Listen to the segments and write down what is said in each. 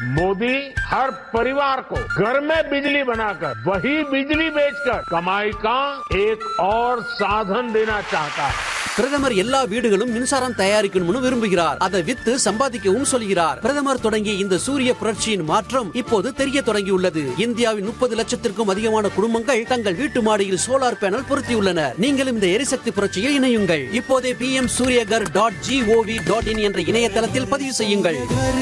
मोदी हर परिवार को घर में बिजली बनाकर वही बिजली बेचकर कमाई का एक और साधन देना चाहता है பிரதமர் எல்லா வீடுகளும் மின்சாரம் தயாரிக்கணும்னு விரும்புகிறார் அதை வித்து சம்பாதிக்கவும் சொல்கிறார் பிரதமர் தொடங்கிய இந்த சூரிய புரட்சியின் மாற்றம் இப்போது தெரிய தொடங்கியுள்ளது இந்தியாவின் முப்பது லட்சத்திற்கும் அதிகமான குடும்பங்கள் தங்கள் வீட்டு மாடியில் சோலார் பேனல் பொருத்தியுள்ளனர் நீங்களும் இந்த எரிசக்தி புரட்சியில் இணையுங்கள் இப்போதே P M Suryaghar dot gov dot in என்ற இணையதளத்தில் பதிவு செய்யுங்கள்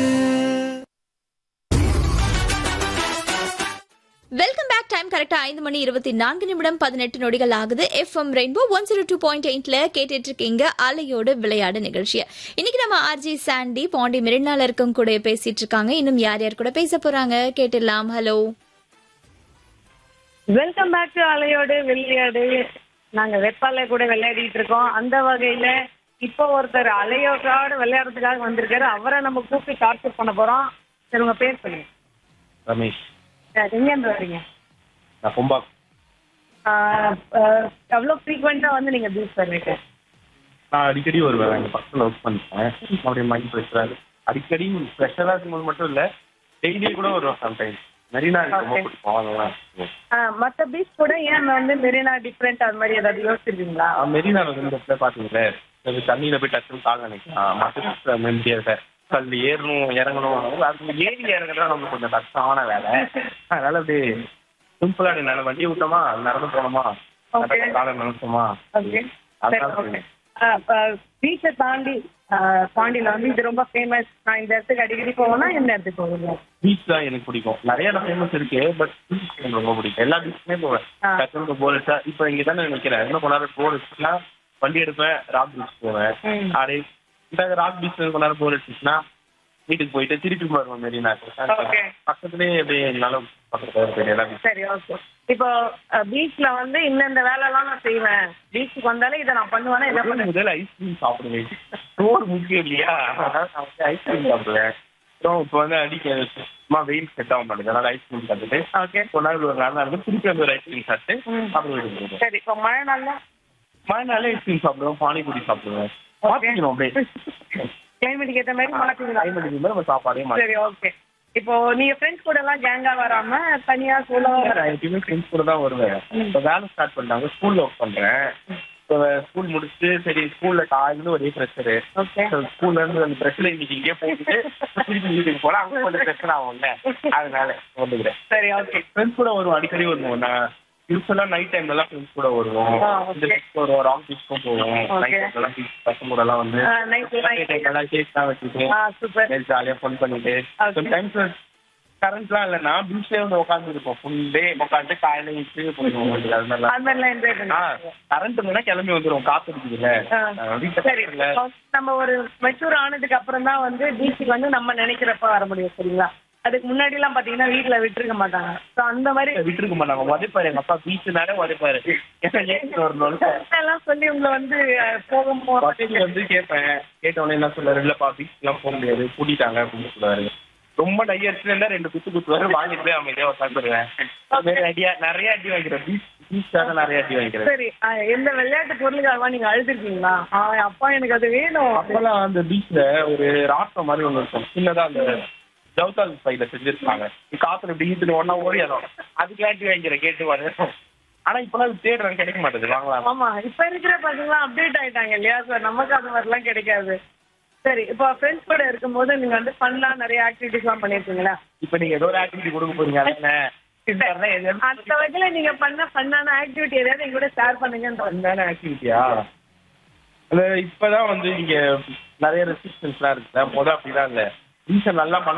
வெல்கம் பேக் டைம் கரெக்டா ஐந்து மணி இருபத்தி நான்கு நிமிடம் பதினெட்டு நொடிகள் ஆகுது FM Rainbow one zero two point எயிட்ல கேட்டுட்டு இருக்கீங்க அலையோடு விளையாடு நிகழ்ச்சியை இன்னைக்கு நம்ம ஆர்ஜி சாண்டி பாண்டி மெரினால இருக்கும் கூட பேசிட்டு இருக்காங்க இன்னும் யார் யார் கூட பேச போறாங்க கேட்டுடலாம் ஹலோ வெல்கம் பேக் டு அலையோடு விளையாடு நாங்க வெப்பால கூட விளையாடிட்டு இருக்கோம் அந்த வகையில இப்போ ஒருத்தர் அலையோட விளையாடுறதுக்காக வந்திருக்காரு அவரை நம்ம கூப்பிட்டு டார்ச்சர் பண்ண போறோம் சரி உங்க பேர் சொல்லுங்க ரமேஷ் சரி, எங்க இருந்து வர்றீங்க நான் கும்பா ஆஹ், ஆஹ், எவ்வளவு ஃப்ரீக்வெண்டா வந்து நீங்க பீச் வருவீங்க நான் அடிக்கடி வருவேன் எங்கள் பக்கத்தில் ஒர்க் பண்ணிட்டேன் அப்படியே மைண்ட் ப்ரெஷராக அடிக்கடி ப்ரெஷராக இருக்கும்போது மட்டும் இல்லை டெய்லி கூட வருவேன் சம்டைம்ஸ் மெரினா எனக்கு ரொம்ப Okay. பிடிக்கும் அதெல்லாம் ஆஹ், மத்த பீச் கூட ஏன் வந்து மெரினா டிஃப்ரெண்ட் அது மாதிரி ஏதாவது யோசிச்சிருக்கீங்களா மெரினா வந்து இந்த இடத்துல பார்த்தீங்களே இது தண்ணியில் போய் டக்குன்னு கால் நினைக்கலாம் மற்ற முடியாது கல் ஏறணும் இறங்கணும் அது ஏறி இறங்குறது நமக்கு கொஞ்சம் கஷ்டமான வேலை அதனால அப்படியே சிம்பிளாக என்னால் வண்டியை விட்டோமா நடந்து போனோமா Okay. காலை நினைச்சோமா ஓகே சரி அதான் ஓகே பீச்சை தாண்டி ஆஹ், பாண்டியில வந்து இது ரொம்ப ஃபேமஸ் நான் இந்த இடத்துக்கு அடிக்கடி போவேன்னா இந்த இடத்துக்கு போவீங்க பீச் தான் எனக்கு பிடிக்கும் நிறைய இடம் ஃபேமஸ் இருக்கு பட் பீச் எனக்கு ரொம்ப பிடிக்கும் எல்லா பீச்சுமே போவேன் ஆ. டக்குனு போர் அடிச்சா இப்போ இங்கே தானே நினைக்கிறேன் இன்னும் கொஞ்ச நேரம் போர் அடிச்சுன்னா வண்டி எடுப்பேன் ராக் பீச் போவேன் ம். அப்படியே இந்த ராக் பீச் கொஞ்ச நேரம் போர் அடிச்சுன்னா வீட்டுக்கு போயிட்டு திருப்பி வருவேன் மெரினா Okay. பக்கத்துலேயே அப்படியே என்னால பக்கத்துல போயிட்டு எல்லா பீச் சரி ஓகே இப்போ பீச்ல வந்து இந்தந்த வேலைலாம் நான் செய்வேன் பீச்சுக்கு வந்தாலே இதை நான் பண்ணுவேன்னா என்ன பண்ணுவேன் முதல்ல ஐஸ்கிரீம் சாப்பிடுவேன் சோறு முக்கியம் இல்லையா அதனால நான் வந்து ஐஸ்கிரீம் சாப்பிடுவேன் அப்புறம் இப்போ வந்து அடிக்க சும்மா வெயில் செட் ஆக மாட்டேங்குது அதனால ஐஸ்கிரீம் சாப்பிட்டுட்டு ஓகே கொஞ்ச நாள் ஒரு நாள் நடந்து திருப்பி வந்து ஒரு ஐஸ்கிரீம் சாப்பிட்டு ம். அப்புறம் வீட்டுக்கு போயிடுவேன் சரி இப்போ மழை நாள்ல மழை நாளே ஐஸ்கிரீம் சாப்பிடுவேன் பானிபூரி சாப்பிடுவேன் மாத்திக்கணும் அப்படியே கிளைமேட்டுக்கு ஏற்ற மாதிரி மாற்றிக்கலாம் கிளைமேட்டுக்கு மேலே நம்ம சாப்பாடே மாற்றி சரி ஓகே இப்போ நீங்க ஃப்ரெண்ட்ஸ் கூட எல்லாம் கேங்கா வராம தனியா சோலோவா வர நான் எப்பயுமே ஃப்ரெண்ட்ஸ் கூட தான் வருவேன் இப்போ வேலை ஸ்டார்ட் பண்ணிட்டாங்க ஸ்கூல்ல ஒர்க் பண்றேன் இப்போ ஸ்கூல் முடிச்சுட்டு சரி ஸ்கூல்ல காலையில ஒரே ப்ரெஷரு ஓகே ஸ்கூல்ல இருந்து அந்த பிரச்சனை இன்னைக்கு இங்கே போட்டுட்டு திருப்பி வீட்டுக்கு போனா அங்க கொஞ்சம் பிரச்சனை ஆகும்ல அதனால வந்துக்கிறேன் சரி ஓகே ஃப்ரெண்ட்ஸ் கூட வருவோம் அடிக்கடி வருவோம் நான் யூஸ்வலா நைட் டைம்ல எல்லாம் ஃப்ரெண்ட்ஸ் கூட வருவோம் ஆ, okay. இந்த பீச் வருவோம் ராங் பீச்சுக்கும் போவோம் Okay. நைட் டைம்ல பீச் பசங்க கூட எல்லாம் வந்து ஆ, night night. எல்லாம் கேக் தான் வச்சுட்டு ஆ சூப்பர் ஜாலியா ஃபன் பண்ணிட்டு Okay. டைம்ஸ் கரண்ட்லாம் இல்லைன்னா பீச்லேயே வந்து உட்காந்து இருப்போம் ஃபுல் டே உட்காந்து காலையில வச்சு போயிடுவோம் அது மாதிரிலாம் அது மாதிரிலாம் என்ஜாய் ஆ பண்ணுங்க கரண்ட் இருந்ததுன்னா கிளம்பி வந்துடும் காத்து இருக்குதுல்ல ஆ, வீட்டில் சரி இல்ல நம்ம ஒரு மெச்சூர் ஆனதுக்கு அப்புறம் தான் வந்து பீச்சுக்கு வந்து நம்ம நினைக்கிறப்ப வர முடியும் சரிங்களா அதுக்கு முன்னாடி எல்லாம் பாத்தீங்கன்னா வீட்டுல விட்டுருக்க மாட்டாங்க சோ அந்த மாதிரி விட்டுருக்க மாட்டாங்க உதைப்பாரு எங்க அப்பா பீச்சுனாலே உதைப்பாரு ஏன்னா ஏன் வரணும்னு எல்லாம் சொல்லி உங்களை வந்து அஹ், போகும்போது பக்கத்துல வந்து கேட்பேன் கேட்டவொடனே என்ன சொல்றாரு இல்லப்பா பீச்லாம் போக முடியாது கூட்டிட்டாங்க அப்படின்னு சொல்லுவாரு ரொம்ப டை அடிச்சுன்னா ரெண்டு குத்து குத்துவாரு வாங்கிட்டு போய் அமைதியா உட்காந்துருவேன் நிறைய அடியா நிறைய அடி வாங்கிக்கிறேன் பீச் பீச்சாக நிறைய அடி வாங்கிக்கிறேன் சரி அஹ், எந்த விளையாட்டு பொருளுக்காக நீங்க அழுதுருக்கீங்களா ஆஹ், அப்பா எனக்கு அது வேணும் அப்பெல்லாம் அந்த பீச்ல ஒரு ராட்டம் மாதிரி ஒண்ணு இருக்கும் சின்னதா அந்த ஜவுதால் பையில செஞ்சிருப்பாங்க காத்துல இப்படி ஈத்துட்டு ஒன்னா ஓடியாடும் அதுக்கு அடி வாங்கிக்கிறேன் கேட்டு வரும் ஆனா இப்பெல்லாம் தேடுறேன் கிடைக்க மாட்டேது வாங்கலாம் ஆமா இப்ப இருக்கிற பசங்க அப்டேட் ஆயிட்டாங்க இல்லையா சார் நமக்கு அது மாதிரிலாம் கிடைக்காது சரி இப்போ ஃப்ரெண்ட்ஸ் கூட இருக்கும்போது நீங்க வந்து ஃபன்னா நிறைய ஆக்டிவிட்டிஸ் எல்லாம் பண்ணிருக்கீங்களா இப்ப நீங்க ஏதோ ஒரு ஆக்டிவிட்டி கொடுக்க போறீங்க அதானே அந்த வகையில நீங்க பண்ண ஃபன்னான ஆக்டிவிட்டி எதாவது எங்க கூட ஷேர் பண்ணுங்கன்ற அந்தான ஆக்டிவிட்டியா அது இப்பதான் வந்து இங்க நிறைய ரெஸ்ட்ரிக்ஷன்ஸ்லாம் இருக்குல்ல முத அப்படிலாம் இல்ல ரீசன் நல்லா பண்ண